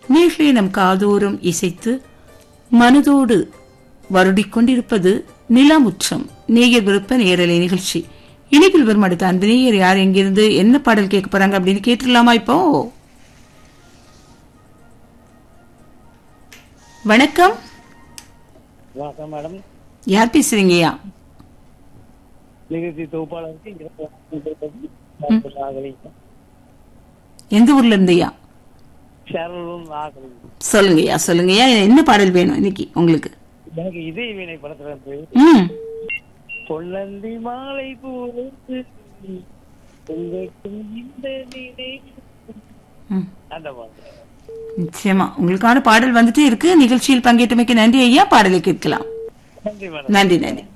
நீர்களே நம் காதோறும் இசைத்து மனதோடு வருடிக் கொண்டிருப்பது நிலாமுற்றம் நேயர் விருப்ப நேரலை நிகழ்ச்சி இணைப்பில் வரும் அடுத்த அன்பு நேயர் யார் எங்கிருந்து என்ன பாடல் கேட்க போறாங்க அப்படின்னு கேட்டுடலாமா இப்போ வணக்கம் வணக்கம் மேடம் யார் பேசுறீங்கய்யா நிகழ்ச்சி தொகுப்பாளருக்கு நாகலி எந்த ஊர்ல இருந்தையா ஷரலும் நாகலி சொல்லுங்கய்யா சொல்லுங்கய்யா என்ன பாடல் வேணும் இன்னைக்கு உங்களுக்கு எனக்கு இதய வீணை படத்துல இருந்து ம் பொன்னந்தி மாலை பூத்து உங்களுக்கும் இந்த நினை ம் அந்த மாதிரி நிச்சயமா உங்களுக்கான பாடல் வந்துட்டே இருக்கு நிகழ்ச்சியில் பங்கேற்றமைக்கு நன்றி ஐயா பாடலை கேட்கலாம் நன்றி மேடம் நன்றி நன்றி